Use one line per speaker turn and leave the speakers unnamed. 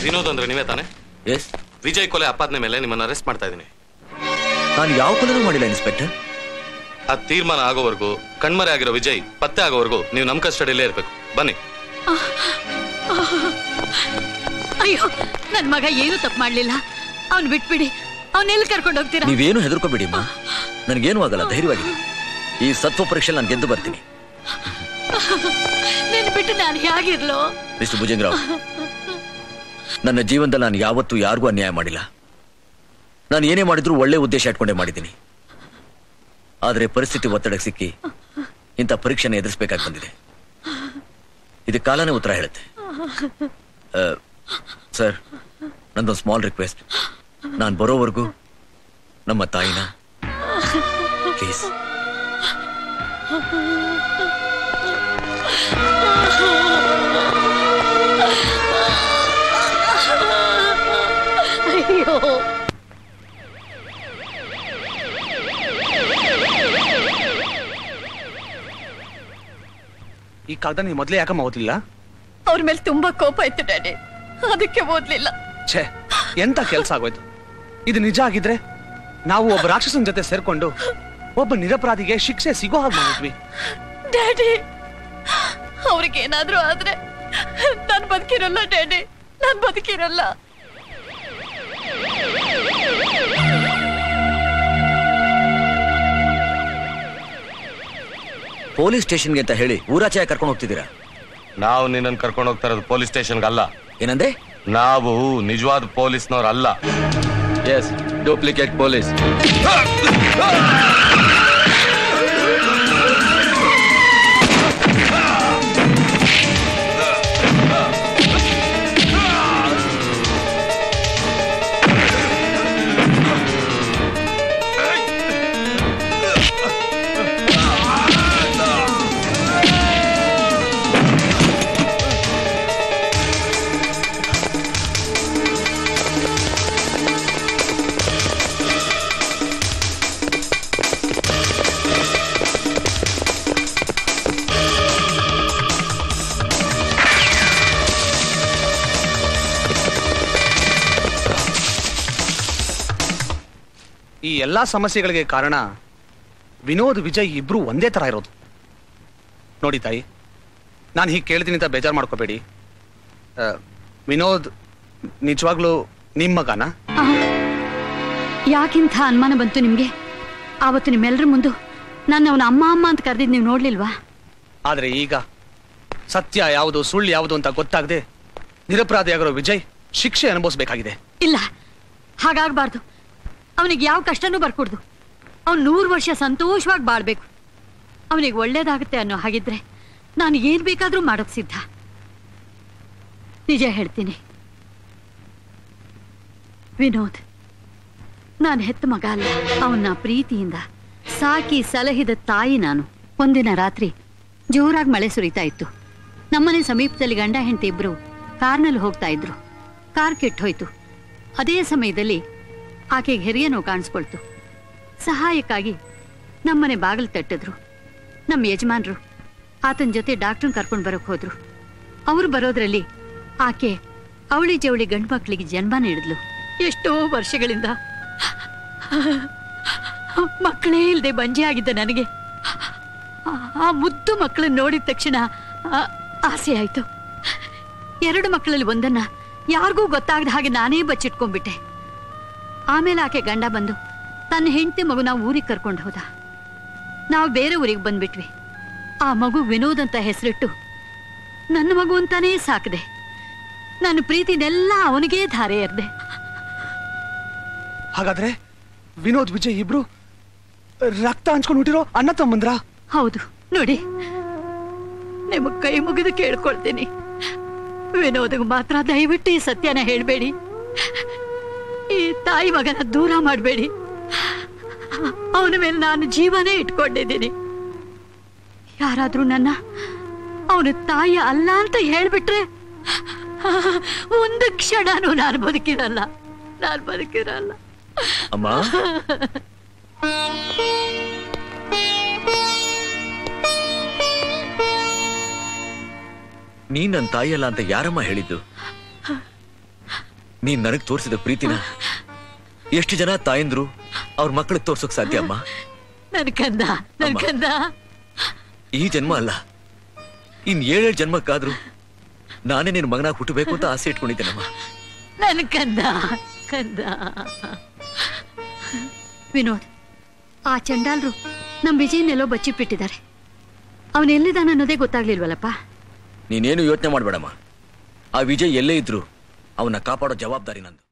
ವಿನೋದ್ ಅಂದ್ರೆ ನೀವೇ ತಾನೆ
ಎಸ್
ವಿಜಯ್ ಕೊಲೆ ಅಪಾದನೆ ಮೇಲೆ ನಿಮ್ಮನ್ನ ಅರೆಸ್ಟ್ ಮಾಡ್ತಾ ಇದ್ದೀನಿ
ನಾನು ಯಾವ ಕೊಲೆನೂ ಮಾಡಿಲ್ಲ ಇನ್ಸ್ಪೆಕ್ಟರ್
ಆ ತೀರ್ಮಾನ ಆಗೋವರೆಗೂ ಕಣ್ಮರೆ ಆಗಿರೋ ವಿಜಯ್ ಪತ್ತೆ ಆಗೋವರೆಗೂ ನೀವು ನಮ್ಮ ಕಸ್ಟಡಿಯಲ್ಲೇ ಇರಬೇಕು ಬನ್ನಿ
ಅಯ್ಯೋ ನನ್ ಮಗ ಏನು ತಪ್ಪು ಮಾಡ್ಲಿಲ್ಲ ಅವ್ನ್ ಬಿಟ್ಬಿಡಿ ಅವನ್ನೆಲ್ಲಿ ಕರ್ಕೊಂಡು ಹೋಗ್ತೀರಾ
ನೀವೇನು ಹೆದರ್ಕೋಬೇಡಿ ಅಮ್ಮ ನನಗೇನು ಆಗಲ್ಲ ಧೈರ್ಯವಾಗಿ ಈ ಸತ್ವ ಪರೀಕ್ಷೆ ನಾನು ಗೆದ್ದು ಬರ್ತೀನಿ
ನಿನ್ ಬಿಟ್ಟು ನಾನು ಹೇಗಿರ್ಲೋ
ಮಿಸ್ಟರ್ ಭುಜಂಗರಾವ್ ನನ್ನ ಜೀವನದಲ್ಲಿ ನಾನು ಯಾವತ್ತೂ ಯಾರಿಗೂ ಅನ್ಯಾಯ ಮಾಡಿಲ್ಲ ನಾನು ಏನೇ ಮಾಡಿದ್ರು ಒಳ್ಳೆ ಉದ್ದೇಶ ಇಟ್ಕೊಂಡೇ ಮಾಡಿದ್ದೀನಿ ಆದರೆ ಪರಿಸ್ಥಿತಿ ಒತ್ತಡಕ್ಕೆ ಸಿಕ್ಕಿ ಇಂಥ ಪರೀಕ್ಷೆನ ಎದುರಿಸಬೇಕಾಗಿ ಬಂದಿದೆ ಇದು ಕಾಲನೇ ಉತ್ತರ ಹೇಳುತ್ತೆ ಸರ್ ನಂದೊಂದು ಸ್ಮಾಲ್ ರಿಕ್ವೆಸ್ಟ್ ನಾನು ಬರೋವರೆಗೂ ನಮ್ಮ ತಾಯಿನ ಪ್ಲೀಸ್
ಅಯ್ಯೋ
ಈ ಕಾಗದ ನೀವು ಮೊದಲೇ ಯಾಕಮ್ಮ ಓದ್ಲಿಲ್ಲ
ಅವ್ರ ಮೇಲೆ ತುಂಬಾ ಕೋಪ ಇತ್ತು ಡ್ಯಾಡಿ ಅದಕ್ಕೆ ಓದ್ಲಿಲ್ಲ
ಛೇ ಎಂತ ಕೆಲಸ ಆಗೋಯ್ತು ಇದು ನಿಜ ಆಗಿದ್ರೆ ನಾವು ಒಬ್ಬ ರಾಕ್ಷಸನ ಜೊತೆ ಸೇರ್ಕೊಂಡು ಒಬ್ಬ ನಿರಪರಾಧಿಗೆ ಶಿಕ್ಷೆ ಸಿಗೋ ಹಾಗೆ ಮಾಡಿದ್ವಿ
ಡ್ಯಾಡಿ ಅವ್ರಿಗೇನಾದ್ರೂ ಆದ್ರೆ ನಾನ್ ಬದುಕಿರಲ್ಲ ಡ್ಯಾಡಿ ನಾನ್ ಬದುಕಿರಲ್ಲ
ಪೊಲೀಸ್ ಸ್ಟೇಷನ್ಗೆ ಅಂತ ಹೇಳಿ ಊರಾಚೆ ಕರ್ಕೊಂಡು ಹೋಗ್ತಿದ್ದೀರಾ
ನಾವು ನಿನ್ನನ್ನು ಕರ್ಕೊಂಡು ಹೋಗ್ತಾ ಇರೋದು ಪೊಲೀಸ್ ಸ್ಟೇಷನ್ಗೆ ಅಲ್ಲ
ಏನಂದ್ರೆ
ನಾವು ನಿಜವಾದ ಪೊಲೀಸ್ನವ್ರು ಅಲ್ಲ
ಎಸ್ ಡೂಪ್ಲಿಕೇಟ್ ಪೊಲೀಸ್
ಈ ಎಲ್ಲಾ ಸಮಸ್ಯೆಗಳಿಗೆ ಕಾರಣ ವಿನೋದ್ ವಿಜಯ್ ಇಬ್ರು ಒಂದೇ ತರ ಇರೋದು ನೋಡಿ ತಾಯಿ ನಾನು ಹೀಗೆ ಕೇಳ್ತೀನಿ ಅಂತ ಬೇಜಾರು ಮಾಡ್ಕೋಬೇಡಿ ಆ, ವಿನೋದ್ ನಿಜವಾಗ್ಲೂ ನಿಮ್ಮ ಮಗನಾ
ಯಾಕಿಂಥ ಅನುಮಾನ ಬಂತು ನಿಮ್ಗೆ ಆವತ್ತು ನಿಮ್ಮೆಲ್ಲರ ಮುಂದೆ ನಾನು ಅವನ ಅಮ್ಮ ಅಮ್ಮ ಅಂತ ಕರೆದಿದ್ದು ನೀವು ನೋಡ್ಲಿಲ್ವಾ
ಆದ್ರೆ ಈಗ ಸತ್ಯ ಯಾವುದು ಸುಳ್ಳು ಯಾವುದು ಅಂತ ಗೊತ್ತಾಗದೆ ನಿರಪರಾಧಿಯಾಗಿರೋ ವಿಜಯ್ ಶಿಕ್ಷೆ ಅನುಭವಿಸಬೇಕಾಗಿದೆ
ಇಲ್ಲ ಹಾಗಾಗ್ಬಾರ್ದು ಅವನಿಗೆ ಯಾವ ಕಷ್ಟನೂ ಬರ್ಕೊಡ್ದು ಅವ್ನು ನೂರು ವರ್ಷ ಸಂತೋಷವಾಗಿ ಬಾಳ್ಬೇಕು ಅವನಿಗೆ ಒಳ್ಳೇದಾಗುತ್ತೆ ಅನ್ನೋ ಹಾಗಿದ್ರೆ ನಾನು ಏನ್ ಬೇಕಾದ್ರೂ ಮಾಡೋಕ್ ಸಿದ್ಧ ನಿಜ ಹೇಳ್ತೀನಿ ವಿನೋದ್ ನಾನು ಹೆತ್ತ ಮಗ ಅಲ್ಲ ಅವನ್ನ ಪ್ರೀತಿಯಿಂದ ಸಾಕಿ ಸಲಹಿದ ತಾಯಿ ನಾನು ಒಂದಿನ ರಾತ್ರಿ ಜೋರಾಗಿ ಮಳೆ ಸುರಿತಾ ಇತ್ತು ನಮ್ಮನೆ ಸಮೀಪದಲ್ಲಿ ಗಂಡ ಹೆಂಡತಿ ಇಬ್ರು ಕಾರ್ನಲ್ಲಿ ಹೋಗ್ತಾ ಇದ್ರು ಕಾರ್ ಕೆಟ್ಟೋಯ್ತು ಅದೇ ಸಮಯದಲ್ಲಿ ಆಕೆಗೆ ಹೆರಿಗೆ ನೋವು ಕಾಣಿಸ್ಕೊಳ್ತು ಸಹಾಯಕ್ಕಾಗಿ ನಮ್ಮನೆ ಬಾಗಿಲು ತಟ್ಟಿದ್ರು ನಮ್ಮ ಯಜಮಾನ್ರು ಆತನ ಜೊತೆ ಡಾಕ್ಟ್ರನ್ ಕರ್ಕೊಂಡು ಬರೋಕ್ ಹೋದ್ರು ಅವ್ರು ಬರೋದ್ರಲ್ಲಿ ಆಕೆ ಅವಳಿ ಜವಳಿ ಗಂಡು ಮಕ್ಕಳಿಗೆ ಜನ್ಮ ನೀಡಿದ್ಲು ಎಷ್ಟೋ ವರ್ಷಗಳಿಂದ ಮಕ್ಕಳೇ ಇಲ್ಲದೆ ಬಂಜೆ ಆಗಿದ್ದ ನನಗೆ ಆ- ಆ ಮುದ್ದು ಮಕ್ಕಳನ್ನ ನೋಡಿದ ತಕ್ಷಣ ಆ- ಆಸೆ ಆಯ್ತು ಎರಡು ಮಕ್ಕಳಲ್ಲಿ ಒಂದನ್ನ ಯಾರಿಗೂ ಗೊತ್ತಾಗದ ಹಾಗೆ ನಾನೇ ಬಚ್ಚಿಟ್ಕೊಂಡ್ಬಿಟ್ಟೆ ಆಮೇಲೆ ಆಕೆ ಗಂಡ ಬಂದು ತನ್ನ ಹೆಂಡತಿ ಮಗುನ ಊರಿಗೆ ಕರ್ಕೊಂಡು ಹೋದ ನಾವು ಬೇರೆ ಊರಿಗೆ ಬಂದ್ಬಿಟ್ವಿ ಆ ಮಗು ವಿನೋದ್ ಅಂತ ಹೆಸರಿಟ್ಟು ನನ್ನ ಮಗು ಅಂತಾನೇ ಸಾಕಿದೆ ನನ್ನ ಪ್ರೀತಿನೆಲ್ಲ ಅವನಿಗೇ ಧಾರೆ ಎರ್ದೆ
ಹಾಗಾದ್ರೆ ವಿನೋದ್ ವಿಜಯ್ ಇಬ್ರು ರಕ್ತ ಹಂಚ್ಕೊಂಡು ಹುಟ್ಟಿರೋ ಅಣ್ಣ ತಮ್ಮಂದ್ರ
ಹೌದು ನೋಡಿ ನಿಮ್ಮ ಕೈ ಮುಗಿದು ಕೇಳ್ಕೊಳ್ತೀನಿ ವಿನೋದ್ಗೆ ಮಾತ್ರ ದಯವಿಟ್ಟು ಈ ಸತ್ಯನ ಹೇಳ್ಬೇಡಿ ಈ ತಾಯಿ ಮಗನ ದೂರ ಮಾಡಬೇಡಿ ಅವನ ಮೇಲೆ ನಾನು ಜೀವನೇ ಇಟ್ಕೊಂಡಿದ್ದೀನಿ ಯಾರಾದ್ರೂ ನನ್ನ ಅವನ ತಾಯಿ ಅಲ್ಲ ಅಂತ ಹೇಳ್ಬಿಟ್ರೆ ಒಂದು ಕ್ಷಣನೂ ನಾನು ಬದುಕಿರಲ್ಲ ನಾನು ಬದುಕಿರಲ್ಲ
ಅಮ್ಮ ನೀನ್ ನನ್ನ ತಾಯಿಯಲ್ಲ ಅಂತ ಯಾರಮ್ಮ ಹೇಳಿದ್ದು ನೀನ್ ನನಗ್ ತೋರಿಸಿದ ಪ್ರೀತಿನ ಎಷ್ಟು ಜನ ತಾಯಂದ್ರು ಅವ್ರ ಮಕ್ಕಳಿಗೆ ತೋರ್ಸೋಕ್ ಸಾಧ್ಯ ಅಮ್ಮ
ನನ್ ಕಂದ ನನ್
ಅಮ್ಮ.
ಕಂದ
ಈ ಜನ್ಮ ಅಲ್ಲ ಇನ್ ಏಳೇಳು ಜನ್ಮಕ್ಕಾದ್ರೂ ನಾನೇ ನಿನ್ ಮಗನಾಗ ಹುಟ್ಟಬೇಕು ಅಂತ ಆಸೆ ಇಟ್ಕೊಂಡಿದ್ದೇನಮ್ಮ
ನನ್ ಕಂದ ಕಂದ ವಿನೋದ್ ಆ ಚಂಡಾಲ್ರು ನಮ್ ವಿಜಯನೆಲ್ಲೋ ಬಚ್ಚಿಟ್ಟಿದ್ದಾರೆ ಅವನೆಲ್ಲಿದ್ದಾನ ಅನ್ನೋದೇ ಗೊತ್ತಾಗ್ಲಿಲ್ವಲ್ಲಪ್ಪ
ನೀನೇನು ಯೋಚನೆ ಮಾಡ್ಬೇಡಮ್ಮ ಆ ವಿಜಯ್ ಎಲ್ಲೇ ಇದ್ರು ಅವನ್ನ ಕಾಪಾಡೋ ಜವಾಬ್ದಾರಿ ನಂದು